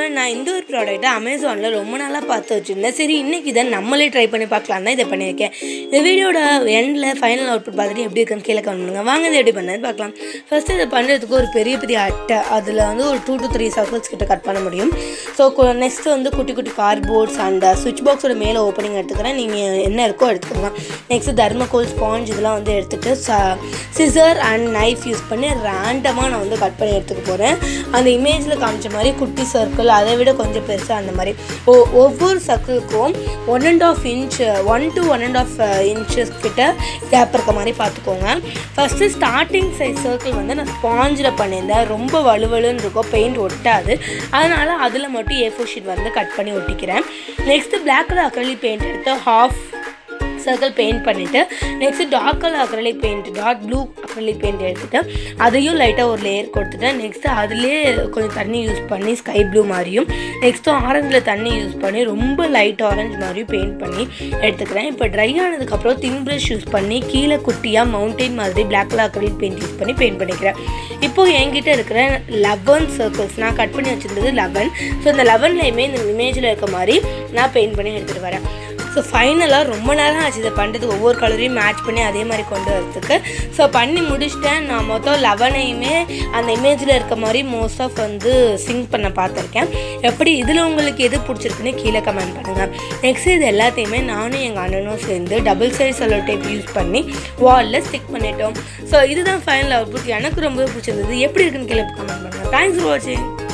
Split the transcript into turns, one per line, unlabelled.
நான் இந்த ஒரு ப்ராடக்ட்டை அமேசானில் ரொம்ப நாளாக பார்த்து வச்சுருந்தேன் சரி இன்றைக்கி இதை நம்மளே ட்ரை பண்ணி பார்க்கலாம் தான் இதை பண்ணியிருக்கேன் இந்த வீடியோட எண்டில் ஃபைனல் அவுட்புட் பார்த்துட்டு எப்படி இருக்குன்னு கீழே கமெண்ட் பண்ணுங்க வாங்க இதை எப்படி பண்ணது பார்க்கலாம் ஃபஸ்ட்டு இதை பண்ணுறதுக்கு ஒரு பெரிய பெரிய அட்டை அதில் வந்து ஒரு டூ டு த்ரீ சர்க்கிள்ஸ் கிட்ட கட் பண்ண முடியும் ஸோ நெக்ஸ்ட்டு வந்து குட்டி குட்டி கார்ட்போர்ட்ஸ் அண்ட் சுவிட்ச் பாக்ஸோட மேலே ஓப்பனிங் எடுத்துக்கிறேன் நீங்கள் என்ன இருக்கோ எடுத்துக்கோங்க நெக்ஸ்ட்டு தர்மகோல் ஸ்பாஞ்ச் இதெல்லாம் வந்து எடுத்துகிட்டு சிசர் அண்ட் நைஃப் யூஸ் பண்ணி ரேண்டமாக நான் வந்து கட் பண்ணி எடுத்துக்க போகிறேன் அந்த இமேஜில் காமிச்ச மாதிரி குட்டி சர்க்கிள் அதை விட கொஞ்சம் பெருசாக அந்த மாதிரி ஓ ஒவ்வொரு சர்க்கிளுக்கும் one and half inch one to one and half inches கிட்ட கேப் இருக்க மாதிரி பார்த்துக்கோங்க ஃபஸ்ட்டு ஸ்டார்டிங் சைஸ் சர்க்கிள் வந்து நான் ஸ்பாஞ்சில் பண்ணியிருந்தேன் ரொம்ப வலுவலுன்னு இருக்கும் பெயிண்ட் ஒட்டாது அதனால் அதில் மட்டும் ஏ ஃபோர் ஷீட் வந்து கட் பண்ணி ஒட்டிக்கிறேன் next black colour acrylic paint எடுத்து ஹாஃப் சர்க்கிள் பெயிண்ட் பண்ணிவிட்டு next dark colour acrylic paint dark blue acrylic paint எடுத்துட்டு அதையும் லைட்டாக ஒரு லேயர் கொடுத்துட்டேன் நெக்ஸ்ட்டு அதுலேயே கொஞ்சம் தண்ணி யூஸ் பண்ணி ஸ்கை ப்ளூ மாதிரியும் நெக்ஸ்ட்டு ஆரஞ்சில் தண்ணி யூஸ் பண்ணி ரொம்ப லைட் ஆரஞ்சு மாதிரியும் பெயிண்ட் பண்ணி எடுத்துக்கிறேன் இப்போ ட்ரை ஆனதுக்கப்புறம் தின் ப்ரஷ் யூஸ் பண்ணி கீழே குட்டியாக மவுண்டெயின் மாதிரி black colour acrylic paint use பண்ணி பெயிண்ட் பண்ணிக்கிறேன் இப்போது என்கிட்ட இருக்கிற லெவன் சர்க்கிள்ஸ் நான் கட் பண்ணி வச்சுருந்தது லெவன் ஸோ இந்த லெவன்லேயுமே இந்த இமேஜில் இருக்க மாதிரி நான் பெயிண்ட் பண்ணி எடுத்துகிட்டு வரேன் ஸோ ஃபைனலாக ரொம்ப நேரம் ஆச்சு இதை பண்ணுறது ஒவ்வொரு கலரையும் மேட்ச் பண்ணி அதே மாதிரி கொண்டு வரதுக்கு ஸோ பண்ணி முடிச்சிட்டேன் நான் மொத்தம் லெவனையுமே அந்த இமேஜில் இருக்க மாதிரி மோஸ்ட் ஆஃப் வந்து சிங்க் பண்ண பார்த்துருக்கேன் எப்படி இதில் உங்களுக்கு எது பிடிச்சிருக்குன்னு கீழே கமெண்ட் பண்ணுங்கள் நெக்ஸ்ட் இது எல்லாத்தையுமே நானும் எங்கள் அண்ணனும் சேர்ந்து double size cello tape use பண்ணி வாலில் ஸ்டிக் பண்ணிட்டோம் ஸோ இதுதான் ஃபைனல் அவுட்புட் எனக்கு ரொம்ப பிடிச்சிருந்தது எப்படி இருக்குன்னு கீழே கமெண்ட் பண்ணுங்கள் தேங்க்ஸ் ஃபார் வாட்சிங்